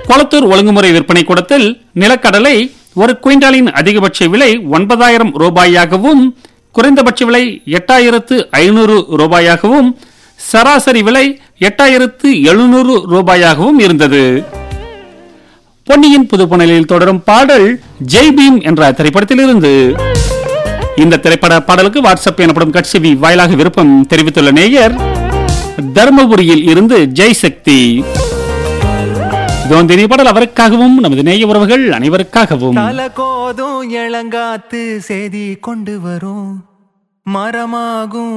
கொளத்தூர் ஒழுங்குமுறை விற்பனை கூடத்தில் நிலக்கடலை ஒரு குவிண்டாலின் அதிகபட்ச விலை ஒன்பதாயிரம் ரூபாயாகவும் குறைந்தபட்ச விலை எட்டாயிரத்து ஐநூறு ரூபாயாகவும் சராசரி விலை எட்டாயிரத்து எழுநூறு ரூபாயாகவும் இருந்தது பொன்னியின் புதுப்புணலில் தொடரும் பாடல் ஜெய் பீம் என்ற திரைப்படத்திலிருந்து இந்த திரைப்பட பாடலுக்கு வாட்ஸ்அப் எனப்படும் கட்சிவி வாயிலாக விருப்பம் தெரிவித்துள்ள நேயர் தர்மபுரியில் இருந்து ஜெய் சக்தி இதோந்தினி பாடல் அவருக்காகவும் நமது நேய உறவுகள் அனைவருக்காகவும் தல கோதும் இளங்காத்து செய்தி கொண்டு வரும் மரமாகும்